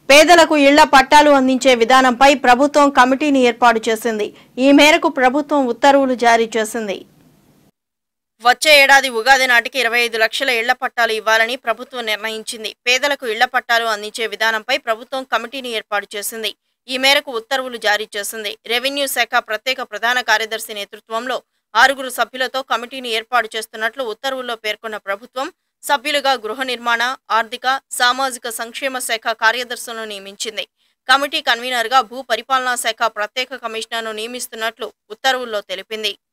పేదలకు ఇళ్ల పట్టాలు అందించే విధానంపై ప్రభుత్వం కమిటీని ఏర్పాటు చేసింది ఈ మేరకు ప్రభుత్వం ఉత్తర్వులు జారీ చేసింది వచ్చే ఏడాది ఉగాది నాటికి ఇరవై ఐదు లక్షల ఇళ్ల పట్టాలు ఇవ్వాలని ప్రభుత్వం నిర్ణయించింది పేదలకు ఇళ్ల పట్టాలు అందించే విధానంపై ప్రభుత్వం కమిటీని ఏర్పాటు చేసింది ఈ మేరకు ఉత్తర్వులు జారీ చేసింది రెవెన్యూ శాఖ ప్రత్యేక ప్రధాన కార్యదర్శి నేతృత్వంలో ఆరుగురు సభ్యులతో కమిటీని ఏర్పాటు చేస్తున్నట్లు ఉత్తర్వుల్లో పేర్కొన్న ప్రభుత్వం సభ్యులుగా గృహ నిర్మాణ ఆర్థిక సామాజిక సంక్షేమ శాఖ కార్యదర్శులను నియమించింది కమిటీ కన్వీనర్గా భూ పరిపాలనా శాఖ ప్రత్యేక కమిషనర్ను నియమిస్తున్నట్లు ఉత్తర్వుల్లో తెలిపింది